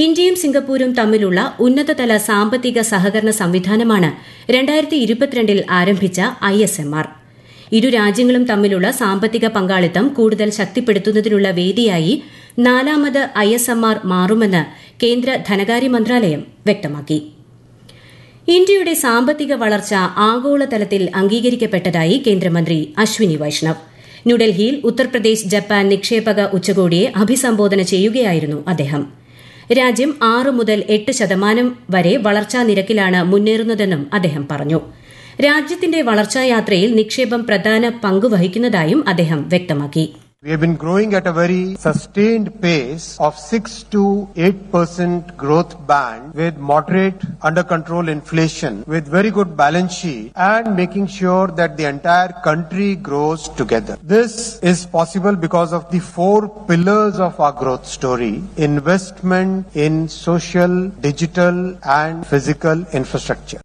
ഇന്ത്യയും സിംഗപ്പൂരും തമ്മിലുള്ള ഉന്നതതല സാമ്പത്തിക സഹകരണ സംവിധാനമാണ് രണ്ടായിരത്തി ഇരുപത്തിരണ്ടിൽ ആരംഭിച്ച ഐ എസ് എം ആർ ഇരു രാജ്യങ്ങളും തമ്മിലുള്ള സാമ്പത്തിക പങ്കാളിത്തം കൂടുതൽ ശക്തിപ്പെടുത്തുന്നതിനുള്ള വേദിയായി നാലാമത് ഐ എസ് എം ആർ മാറുമെന്ന് കേന്ദ്ര ധനകാര്യ മന്ത്രാലയം വ്യക്തമാക്കി ഇന്ത്യയുടെ സാമ്പത്തിക വളർച്ച ആഗോളതലത്തിൽ അംഗീകരിക്കപ്പെട്ടതായി കേന്ദ്രമന്ത്രി അശ്വിനി വൈഷ്ണവ് ന്യൂഡൽഹിയിൽ ഉത്തർപ്രദേശ് ജപ്പാൻ നിക്ഷേപക ഉച്ചകോടിയെ അഭിസംബോധന ചെയ്യുകയായിരുന്നു അദ്ദേഹം രാജ്യം ആറ് മുതൽ എട്ട് ശതമാനം വരെ വളർച്ചാ നിരക്കിലാണ് മുന്നേറുന്നതെന്നും അദ്ദേഹം പറഞ്ഞു രാജ്യത്തിന്റെ വളർച്ചായാത്രയിൽ നിക്ഷേപം പ്രധാന പങ്ക് വഹിക്കുന്നതായും അദ്ദേഹം വ്യക്തമാക്കി We have been growing at a very sustained pace of 6 to 8% growth band with moderate under control inflation with very good balance sheet and making sure that the entire country grows together. This is possible because of the four pillars of our growth story. Investment in social, digital and physical infrastructure.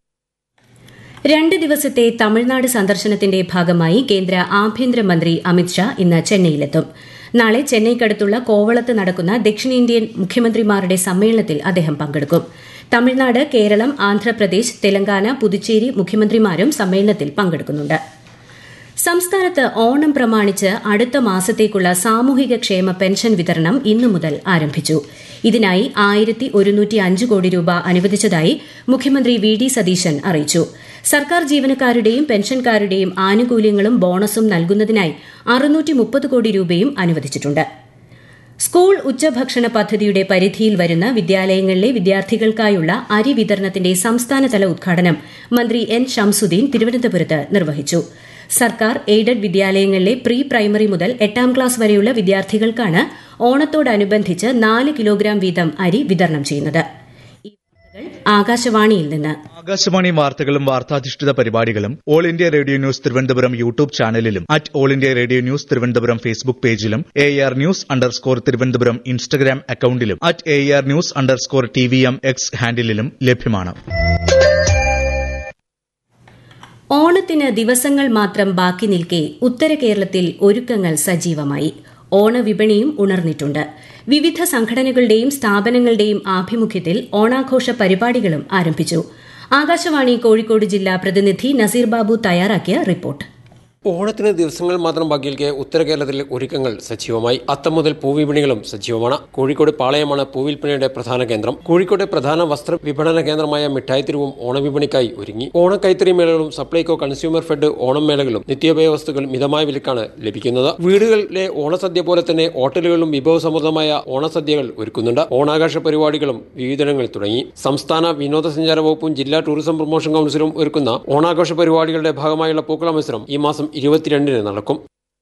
രണ്ട് ദിവസത്തെ തമിഴ്നാട് സന്ദർശനത്തിന്റെ ഭാഗമായി കേന്ദ്ര ആഭ്യന്തരമന്ത്രി അമിത്ഷാ ഇന്ന് ചെന്നൈയിലെത്തും നാളെ ചെന്നൈക്കടുത്തുള്ള കോവളത്ത് നടക്കുന്ന ദക്ഷിണേന്ത്യൻ മുഖ്യമന്ത്രിമാരുടെ സമ്മേളനത്തിൽ അദ്ദേഹം പങ്കെടുക്കും തമിഴ്നാട് കേരളം ആന്ധ്രാപ്രദേശ് തെലങ്കാന പുതുച്ചേരി മുഖ്യമന്ത്രിമാരും സമ്മേളനത്തിൽ പങ്കെടുക്കുന്നുണ്ട് സംസ്ഥാനത്ത് ഓണം പ്രമാണിച്ച് അടുത്ത മാസത്തേക്കുള്ള സാമൂഹിക ക്ഷേമ പെൻഷൻ വിതരണം ഇന്നു മുതൽ ആരംഭിച്ചു ഇതിനായി ആയിരത്തി ഒരുന്നൂറ്റി അഞ്ച് കോടി രൂപ അനുവദിച്ചതായി മുഖ്യമന്ത്രി വി ഡി സതീശൻ അറിയിച്ചു സർക്കാർ ജീവനക്കാരുടെയും പെൻഷൻകാരുടെയും ആനുകൂല്യങ്ങളും ബോണസും നൽകുന്നതിനായി അറുന്നൂറ്റി മുപ്പത് കോടി രൂപയും അനുവദിച്ചിട്ടുണ്ട് സ്കൂൾ ഉച്ചഭക്ഷണ പദ്ധതിയുടെ പരിധിയിൽ വരുന്ന വിദ്യാലയങ്ങളിലെ വിദ്യാർത്ഥികൾക്കായുള്ള അരി വിതരണത്തിന്റെ സംസ്ഥാനതല ഉദ്ഘാടനം മന്ത്രി എൻ ഷംസുദ്ദീൻ തിരുവനന്തപുരത്ത് നിർവഹിച്ചു സർക്കാർ എയ്ഡഡ് വിദ്യാലയങ്ങളിലെ പ്രീ പ്രൈമറി മുതൽ എട്ടാം ക്ലാസ് വരെയുള്ള വിദ്യാർത്ഥികൾക്കാണ് ഓണത്തോടനുബന്ധിച്ച് നാല് കിലോഗ്രാം വീതം അരി വിതരണം ചെയ്യുന്നത് ഈ വാർത്തകൾ ആകാശവാണിയിൽ നിന്ന് ആകാശവാണി വാർത്തകളും വാർത്താധിഷ്ഠിത പരിപാടികളും All India Radio news Thiruvananthapuram YouTube ചാനലിലും at All India Radio news Thiruvananthapuram Facebook പേജിലും A R news underscore Thiruvananthapuram Instagram അക്കൌണ്ടിലും at A R news underscore T V M X ഹാൻഡിലും ലഭ്യമാണ് ഓണത്തിന് ദിവസങ്ങൾ മാത്രം ബാക്കി നിൽക്കെ ഉത്തര കേരളത്തിൽ ഒരുക്കങ്ങൾ സജീവമായി ഓണവിപണിയും ഉണർന്നിട്ടുണ്ട് വിവിധ സംഘടനകളുടെയും സ്ഥാപനങ്ങളുടെയും ആഭിമുഖ്യത്തിൽ ഓണാഘോഷ പരിപാടികളും ആരംഭിച്ചു ആകാശവാണി കോഴിക്കോട് ജില്ലാ പ്രതിനിധി നസീർ ബാബു തയ്യാറാക്കിയ റിപ്പോർട്ട് ഓണത്തിന് ദിവസങ്ങൾ മാത്രം ബാക്കിയിരിക്കെ ഉത്തര കേരളത്തിലെ ഒരുക്കങ്ങൾ സജീവമായി അത്തം മുതൽ പൂവിപണികളും സജീവമാണ് കോഴിക്കോട് പാളയമാണ് പൂവിൽപ്പനയുടെ പ്രധാന കേന്ദ്രം കോഴിക്കോട്ടെ പ്രധാന വസ്ത്ര വിപണന കേന്ദ്രമായ മിഠായിത്തെരുവും ഓണവിപണിക്കായി ഒരുങ്ങി ഓണക്കൈത്തറി മേളകളും സപ്ലൈകോ കൺസ്യൂമർ ഫെഡ് ഓണം മേളകളും നിത്യോപയോഗ വസ്തുക്കൾ മിതമായ വിലക്കാണ് ലഭിക്കുന്നത് വീടുകളിലെ ഓണസദ്യ പോലെ തന്നെ ഹോട്ടലുകളിലും വിഭവസമൃദ്ധമായ ഓണസദ്യകൾ ഒരുക്കുന്നുണ്ട് ഓണാഘോഷ പരിപാടികളും വിവിധങ്ങൾ തുടങ്ങി സംസ്ഥാന വിനോദസഞ്ചാര വകുപ്പും ജില്ലാ ടൂറിസം പ്രൊമോഷൻ കൌൺസിലും ഒരുക്കുന്ന ഓണാഘോഷ പരിപാടികളുടെ ഭാഗമായുള്ള പൂക്കള മത്സരം ഈ മാസം ഇരുപത്തിരണ്ടിന് നടക്കും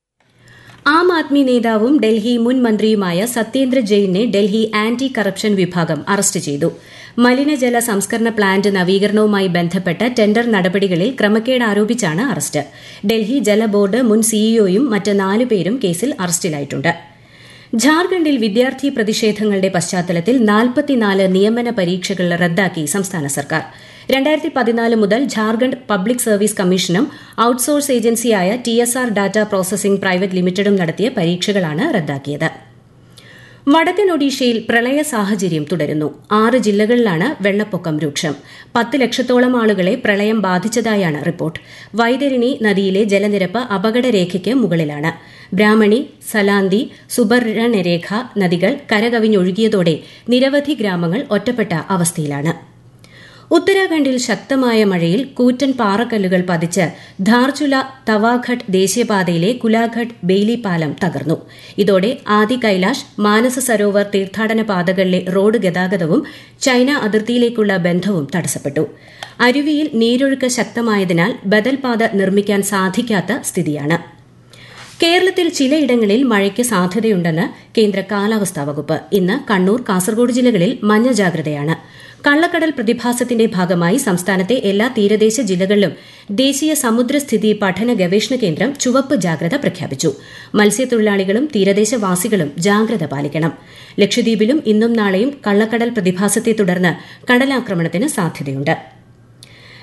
ആം ആദ്മി നേതാവും ഡൽഹി മുൻ മന്ത്രിയുമായ സത്യേന്ദ്ര ജെയിനെ ഡൽഹി ആന്റി കറപ്ഷൻ വിഭാഗം അറസ്റ്റ് ചെയ്തു മലിനജല സംസ്കരണ പ്ലാന്റ് നവീകരണവുമായി ബന്ധപ്പെട്ട ടെൻഡർ നടപടികളിൽ ക്രമക്കേട് ആരോപിച്ചാണ് അറസ്റ്റ് ഡൽഹി ജല ബോർഡ് മുൻ സിഇഒയും മറ്റ് നാലുപേരും കേസിൽ അറസ്റ്റിലായിട്ടുണ്ട് ഝാർഖണ്ഡിൽ വിദ്യാർത്ഥി പ്രതിഷേധങ്ങളുടെ പശ്ചാത്തലത്തിൽ നാൽപ്പത്തിനാല് നിയമന പരീക്ഷകൾ റദ്ദാക്കി സംസ്ഥാന സർക്കാർ രണ്ടായിരത്തി പതിനാല് മുതൽ ഝാർഖണ്ഡ് പബ്ലിക് സർവീസ് കമ്മീഷനും ഔട്ട്സോഴ്സ് ഏജൻസിയായ T S R data processing private ലിമിറ്റഡും നടത്തിയ പരീക്ഷകളാണ് റദ്ദാക്കിയത് വടക്കൻ ഒഡീഷയിൽ പ്രളയ സാഹചര്യം തുടരുന്നു ആറ് ജില്ലകളിലാണ് വെള്ളപ്പൊക്കം രൂക്ഷം പത്ത് ലക്ഷത്തോളം ആളുകളെ പ്രളയം ബാധിച്ചതായാണ് റിപ്പോർട്ട് വൈതരിണി നദിയിലെ ജലനിരപ്പ് അപകടരേഖയ്ക്ക് മുകളിലാണ് ബ്രാഹ്മണി സലാന്തി സുബർണരേഖ നദികൾ കരകവിഞ്ഞൊഴുകിയതോടെ നിരവധി ഗ്രാമങ്ങൾ ഒറ്റപ്പെട്ട അവസ്ഥയിലാണ് ഉത്തരാഖണ്ഡിൽ ശക്തമായ മഴയിൽ കൂറ്റൻ പാറക്കല്ലുകൾ പതിച്ച് ധാർചുല തവാഘട്ട് ദേശീയപാതയിലെ കുലാഘട്ട് ബെയ്ലി പാലം തകർന്നു ഇതോടെ ആദി കൈലാഷ് മാനസ സരോവർ തീർത്ഥാടന പാതകളിലെ റോഡ് ഗതാഗതവും ചൈന അതിർത്തിയിലേക്കുള്ള ബന്ധവും തടസ്സപ്പെട്ടു അരുവിയിൽ നീരൊഴുക്ക് ശക്തമായതിനാൽ ബദൽ പാത നിർമ്മിക്കാൻ സാധിക്കാത്ത സ്ഥിതിയാണ് കേരളത്തിൽ ചിലയിടങ്ങളിൽ മഴയ്ക്ക് സാധ്യതയുണ്ടെന്ന് കേന്ദ്ര കാലാവസ്ഥാ വകുപ്പ് ഇന്ന് കണ്ണൂർ കാസർഗോഡ് ജില്ലകളിൽ മഞ്ഞ ജാഗ്രതയാണ് കള്ളക്കടൽ പ്രതിഭാസത്തിന്റെ ഭാഗമായി സംസ്ഥാനത്തെ എല്ലാ തീരദേശ ജില്ലകളിലും ദേശീയ സമുദ്രസ്ഥിതി പഠന ഗവേഷണ കേന്ദ്രം ചുവപ്പ് ജാഗ്രത പ്രഖ്യാപിച്ചു മത്സ്യത്തൊഴിലാളികളും തീരദേശവാസികളും ജാഗ്രത പാലിക്കണം ലക്ഷദ്വീപിലും ഇന്നും നാളെയും കള്ളക്കടൽ പ്രതിഭാസത്തെ തുടർന്ന് കടലാക്രമണത്തിന് സാധ്യതയുണ്ട്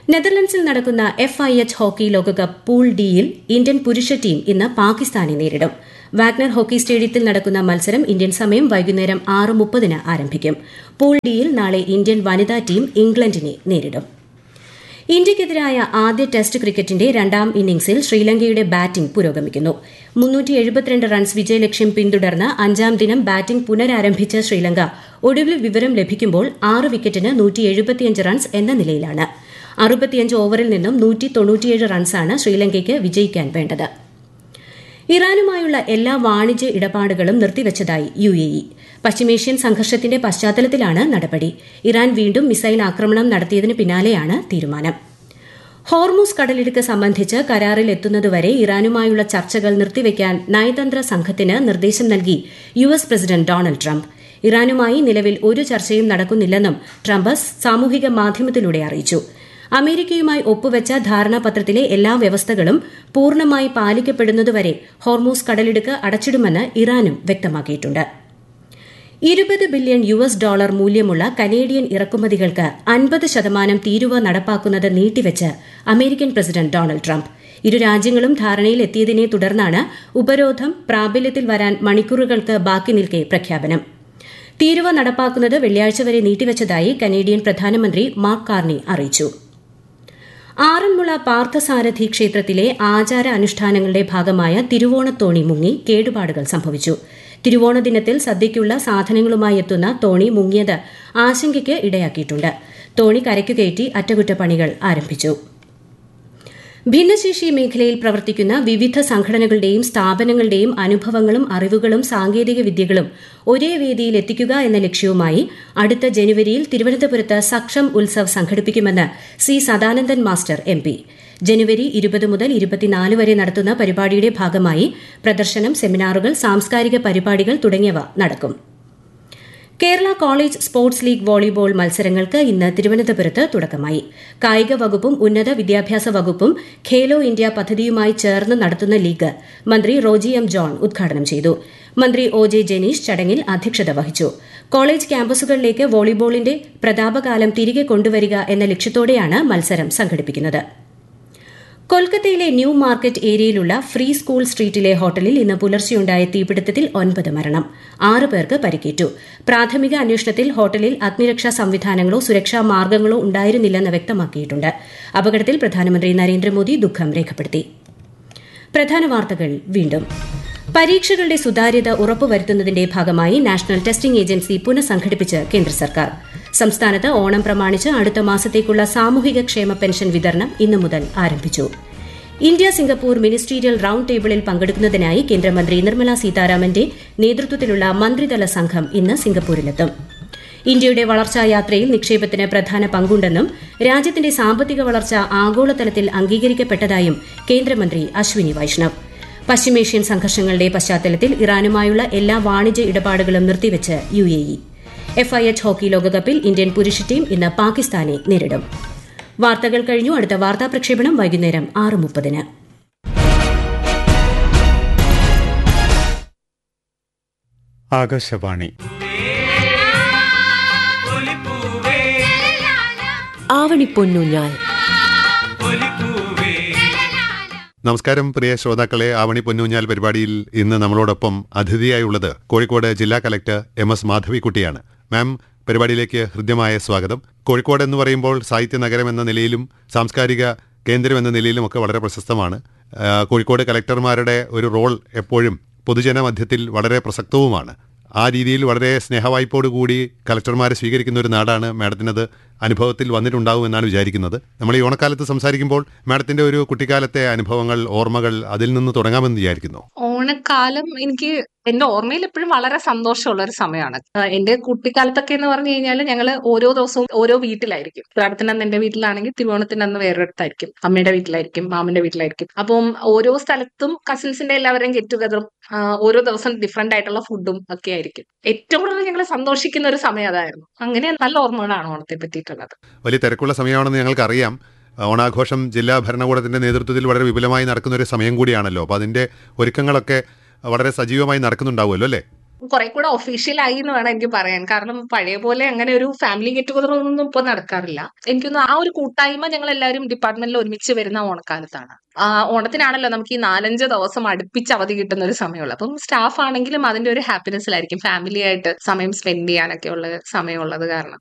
നെതർലൻഡ്സിൽ നടക്കുന്ന എഫ് ഐ എച്ച് ഹോക്കി ലോകകപ്പ് പൂൾ ഡിയിൽ ഇന്ത്യൻ പുരുഷ ടീം ഇന്ന് പാകിസ്ഥാനെ നേരിടും വാഗ്നർ ഹോക്കി സ്റ്റേഡിയത്തിൽ നടക്കുന്ന മത്സരം ഇന്ത്യൻ സമയം വൈകുന്നേരം ആറ് മുപ്പതിന് ആരംഭിക്കും പൂൾ ഡിയിൽ നാളെ ഇന്ത്യൻ വനിതാ ടീം ഇംഗ്ലണ്ടിനെ നേരിടും ഇന്ത്യയ്ക്കെതിരായ ആദ്യ ടെസ്റ്റ് ക്രിക്കറ്റിന്റെ രണ്ടാം ഇന്നിംഗ്സിൽ ശ്രീലങ്കയുടെ ബാറ്റിംഗ് പുരോഗമിക്കുന്നു മുന്നൂറ്റി എഴുപത്തിരണ്ട് റൺസ് വിജയലക്ഷ്യം പിന്തുടർന്ന് അഞ്ചാം ദിനം ബാറ്റിംഗ് പുനരാരംഭിച്ച ശ്രീലങ്ക ഒടുവിൽ വിവരം ലഭിക്കുമ്പോൾ ആറ് വിക്കറ്റിന് നൂറ്റി എഴുപത്തിയഞ്ച് റൺസ് എന്ന നിലയിലാണ് അറുപത്തിയഞ്ച് ഓവറിൽ നിന്നും നൂറ്റി തൊണ്ണൂറ്റിയേഴ് റൺസാണ് ശ്രീലങ്കയ്ക്ക് വിജയിക്കാൻ വേണ്ടത് ഇറാനുമായുള്ള എല്ലാ വാണിജ്യ ഇടപാടുകളും നിർത്തിവച്ചതായി യു എ ഇ പശ്ചിമേഷ്യൻ സംഘർഷത്തിന്റെ പശ്ചാത്തലത്തിലാണ് നടപടി ഇറാൻ വീണ്ടും മിസൈൽ ആക്രമണം നടത്തിയതിന് പിന്നാലെയാണ് തീരുമാനം ഹോർമൂസ് കടലിടുക്ക് സംബന്ധിച്ച് കരാറിൽ എത്തുന്നതുവരെ ഇറാനുമായുള്ള ചർച്ചകൾ നിർത്തിവെക്കാൻ നയതന്ത്ര സംഘത്തിന് നിർദ്ദേശം നൽകി U S president Donald Trump ഇറാനുമായി നിലവിൽ ഒരു ചർച്ചയും നടക്കുന്നില്ലെന്നും ട്രംപ് സാമൂഹിക മാധ്യമത്തിലൂടെ അറിയിച്ചു അമേരിക്കയുമായി ഒപ്പുവെച്ച ധാരണാപത്രത്തിലെ എല്ലാ വ്യവസ്ഥകളും പൂർണ്ണമായി പാലിക്കപ്പെടുന്നതുവരെ ഹോർമൂസ് കടലിടുക്ക് അടച്ചിടുമെന്ന് ഇറാനും വ്യക്തമാക്കിയിട്ടുണ്ട് ഇരുപത് ബില്യൺ യു എസ് ഡോളർ മൂല്യമുള്ള കനേഡിയൻ ഇറക്കുമതികൾക്ക് അൻപത് ശതമാനം തീരുവ നടപ്പാക്കുന്നത് നീട്ടിവെച്ച് അമേരിക്കൻ പ്രസിഡന്റ് ഡൊണാൾഡ് ട്രംപ് ഇരു രാജ്യങ്ങളും ധാരണയിൽ എത്തിയതിനെ തുടർന്നാണ് ഉപരോധം പ്രാബല്യത്തിൽ വരാൻ മണിക്കൂറുകൾക്ക് ബാക്കി നിൽക്കെ പ്രഖ്യാപനം തീരുവ നടപ്പാക്കുന്നത് വെള്ളിയാഴ്ച വരെ നീട്ടിവച്ചതായി കനേഡിയൻ പ്രധാനമന്ത്രി മാർക്ക് കാർണി അറിയിച്ചു ആറന്മുള പാർത്ഥസാരഥി ക്ഷേത്രത്തിലെ ആചാര അനുഷ്ഠാനങ്ങളുടെ ഭാഗമായ തിരുവോണത്തോണി മുങ്ങി കേടുപാടുകൾ സംഭവിച്ചു തിരുവോണ ദിനത്തിൽ സദ്യയ്ക്കുള്ള സാധനങ്ങളുമായി എത്തുന്ന തോണി മുങ്ങിയത് ആശങ്കയ്ക്ക് ഇടയാക്കിയിട്ടുണ്ട് തോണി കരയ്ക്കു കയറ്റി അറ്റകുറ്റപ്പണികൾ ആരംഭിച്ചു ഭിന്നശേഷി മേഖലയിൽ പ്രവർത്തിക്കുന്ന വിവിധ സംഘടനകളുടെയും സ്ഥാപനങ്ങളുടെയും അനുഭവങ്ങളും അറിവുകളും സാങ്കേതിക വിദ്യകളും ഒരേ വേദിയിൽ എത്തിക്കുക എന്ന ലക്ഷ്യവുമായി അടുത്ത ജനുവരിയിൽ തിരുവനന്തപുരത്ത് സക്ഷം ഉത്സവ് സംഘടിപ്പിക്കുമെന്ന് C Sadanandan master M P ജനുവരി ഇരുപത് മുതൽ ഇരുപത്തിനാല് വരെ നടത്തുന്ന പരിപാടിയുടെ ഭാഗമായി പ്രദർശനം സെമിനാറുകൾ സാംസ്കാരിക പരിപാടികൾ തുടങ്ങിയവ നടക്കും Kerala college sports league volleyball മത്സരങ്ങൾക്ക് ഇന്ന് തിരുവനന്തപുരത്ത് തുടക്കമായി കായിക വകുപ്പും ഉന്നത വിദ്യാഭ്യാസ വകുപ്പും ഖേലോ ഇന്ത്യ പദ്ധതിയുമായി ചേർന്ന് നടത്തുന്ന ലീഗ് മന്ത്രി റോജി എം ജോൺ ഉദ്ഘാടനം ചെയ്തു മന്ത്രി ഒ ജെ ജനീഷ് ചടങ്ങിൽ അധ്യക്ഷത വഹിച്ചു കോളേജ് ക്യാമ്പസുകളിലേക്ക് വോളിബോളിന്റെ പ്രതാപകാലം തിരികെ കൊണ്ടുവരിക എന്ന ലക്ഷ്യത്തോടെയാണ് മത്സരം സംഘടിപ്പിക്കുന്നത് കൊൽക്കത്തയിലെ ന്യൂ മാർക്കറ്റ് ഏരിയയിലുള്ള ഫ്രീ സ്കൂൾ സ്ട്രീറ്റിലെ ഹോട്ടലിൽ ഇന്ന് പുലർച്ചെയുണ്ടായ തീപിടുത്തത്തിൽ ഒൻപത് മരണം ആറ് പേർക്ക് പരിക്കേറ്റു പ്രാഥമിക അന്വേഷണത്തിൽ ഹോട്ടലിൽ അഗ്നിരക്ഷാ സംവിധാനങ്ങളോ സുരക്ഷാ മാർഗ്ഗങ്ങളോ ഉണ്ടായിരുന്നില്ലെന്ന് വ്യക്തമാക്കിയിട്ടുണ്ട് അപകടത്തിൽ പ്രധാനമന്ത്രി നരേന്ദ്രമോദി ദുഃഖം രേഖപ്പെടുത്തി പ്രധാന വാർത്തകൾ വീണ്ടും പരീക്ഷകളുടെ സുതാര്യത ഉറപ്പുവരുത്തുന്നതിന്റെ ഭാഗമായി നാഷണൽ ടെസ്റ്റിംഗ് ഏജൻസി പുനഃസംഘടിപ്പിച്ച് കേന്ദ്ര സർക്കാർ സംസ്ഥാനത്ത് ഓണം പ്രമാണിച്ച് അടുത്ത മാസത്തേക്കുള്ള സാമൂഹിക ക്ഷേമ പെൻഷൻ വിതരണം ഇന്നു മുതൽ ആരംഭിച്ചു ഇന്ത്യ സിംഗപ്പൂർ മിനിസ്റ്റീരിയൽ റൌണ്ട് ടേബിളിൽ പങ്കെടുക്കുന്നതിനായി കേന്ദ്രമന്ത്രി നിർമ്മല സീതാരാമന്റെ നേതൃത്വത്തിലുള്ള മന്ത്രിതല സംഘം ഇന്ന് സിംഗപ്പൂരിലെത്തും ഇന്ത്യയുടെ വളർച്ചാ യാത്രയിൽ നിക്ഷേപത്തിന് പ്രധാന പങ്കുണ്ടെന്നും രാജ്യത്തിന്റെ സാമ്പത്തിക വളർച്ച ആഗോളതലത്തിൽ അംഗീകരിക്കപ്പെട്ടതായും കേന്ദ്രമന്ത്രി അശ്വിനി വൈഷ്ണവ് പശ്ചിമേഷ്യൻ സംഘർഷങ്ങളുടെ പശ്ചാത്തലത്തിൽ ഇറാനുമായുള്ള എല്ലാ വാണിജ്യ ഇടപാടുകളും നിർത്തിവച്ച് U A E FIH hockey ലോകകപ്പിൽ ഇന്ത്യൻ പുരുഷ ടീം ഇന്ന് പാകിസ്ഥാനെ നേരിടും വാർത്തകൾ കഴിഞ്ഞു അടുത്ത വാർത്താ പ്രക്ഷേപണം വൈകുന്നേരം ആറ് മുപ്പതിന് ആകാശവാണി ആവണിപ്പൊന്നൂഞ്ഞാൽ നമസ്കാരം പ്രിയ ശ്രോതാക്കളെ ആവണി പൊന്നൂഞ്ഞാൽ പരിപാടിയിൽ ഇന്ന് നമ്മളോടൊപ്പം അതിഥിയായുള്ളത് കോഴിക്കോട് ജില്ലാ കലക്ടർ എം എസ് മാധവിക്കുട്ടിയാണ് മാം പരിപാടിയിലേക്ക് ഹൃദ്യമായ സ്വാഗതം കോഴിക്കോട് എന്ന് പറയുമ്പോൾ സാഹിത്യ നഗരം എന്ന നിലയിലും സാംസ്കാരിക കേന്ദ്രം എന്ന നിലയിലും ഒക്കെ വളരെ പ്രശസ്തമാണ് ആ, കോഴിക്കോട് കലക്ടർമാരുടെ ഒരു റോൾ എപ്പോഴും പൊതുജന മധ്യത്തിൽ വളരെ പ്രസക്തവുമാണ് ആ രീതിയിൽ വളരെ സ്നേഹവായ്പോടുകൂടി കലക്ടർമാരെ സ്വീകരിക്കുന്ന ഒരു നാടാണ് മാഡത്തിനത് അനുഭവത്തിൽ വന്നിട്ടുണ്ടാവും എന്നാണ് വിചാരിക്കുന്നത് നമ്മൾ ഈ ഓണക്കാലത്ത് സംസാരിക്കുമ്പോൾ മാഡത്തിന്റെ ഒരു കുട്ടിക്കാലത്തെ അനുഭവങ്ങൾ ഓർമ്മകൾ അതിൽ നിന്ന് തുടങ്ങാമെന്ന് വിചാരിക്കുന്നു ഓണക്കാലം എനിക്ക് എന്റെ ഓർമ്മയിൽ എപ്പോഴും വളരെ സന്തോഷമുള്ള ഒരു സമയമാണ് ആഹ് എന്റെ കുട്ടിക്കാലത്തൊക്കെ എന്ന് പറഞ്ഞു കഴിഞ്ഞാൽ ഞങ്ങൾ ഓരോ ദിവസവും ഓരോ വീട്ടിലായിരിക്കും ഉത്രാടത്തിന് അന്ന് എന്റെ വീട്ടിലാണെങ്കിൽ തിരുവോണത്തിന് അന്ന് വേറൊരിടത്തായിരിക്കും അമ്മയുടെ വീട്ടിലായിരിക്കും മാമന്റെ വീട്ടിലായിരിക്കും അപ്പം ഓരോ സ്ഥലത്തും കസിൻസിന്റെ എല്ലാവരെയും ഗെറ്റ് ടുഗദറും ഓരോ ദിവസം ഡിഫറെന്റ് ആയിട്ടുള്ള ഫുഡും ഒക്കെ ആയിരിക്കും ഏറ്റവും കൂടുതൽ ഞങ്ങൾ സന്തോഷിക്കുന്ന ഒരു സമയം അതായിരുന്നു അങ്ങനെ നല്ല ഓർമ്മകളാണ് ഓണത്തെ പറ്റിയിട്ടുള്ളത് വലിയ തിരക്കുള്ള സമയമാണെന്ന് ഞങ്ങൾക്കറിയാം ഓണാഘോഷം ജില്ലാ ഭരണകൂടത്തിന്റെ നേതൃത്വത്തിൽ വളരെ വിപുലമായി നടക്കുന്ന ഒരു സമയം കൂടിയാണല്ലോ അപ്പോൾ അതിന്റെ ഒരുക്കങ്ങളൊക്കെ വളരെ സജീവമായി നടക്കുന്നുണ്ടാവുമല്ലോ അല്ലേ കുറെ കൂടെ ഒഫീഷ്യലായി എന്ന് വേണം എനിക്ക് പറയാൻ കാരണം പഴയ പോലെ അങ്ങനെ ഒരു ഫാമിലി ഗെറ്റ് ടുഗദർ ഒന്നും ഇപ്പൊ നടക്കാറില്ല എനിക്കൊന്ന് ആ ഒരു കൂട്ടായ്മ ഞങ്ങൾ എല്ലാവരും ഡിപ്പാർട്ട്മെന്റിൽ ഒരുമിച്ച് വരുന്ന ഓണക്കാലത്താണ് ആ ഓണത്തിനാണല്ലോ നമുക്ക് ഈ നാലഞ്ച് ദിവസം അടുപ്പിച്ച് അവധി കിട്ടുന്ന ഒരു സമയമുള്ളത് അപ്പം സ്റ്റാഫ് ആണെങ്കിലും അതിന്റെ ഒരു ഹാപ്പിനെസ്സിലായിരിക്കും ഫാമിലി ആയിട്ട് സമയം സ്പെൻഡ് ചെയ്യാനൊക്കെ ഉള്ള സമയമുള്ളത് കാരണം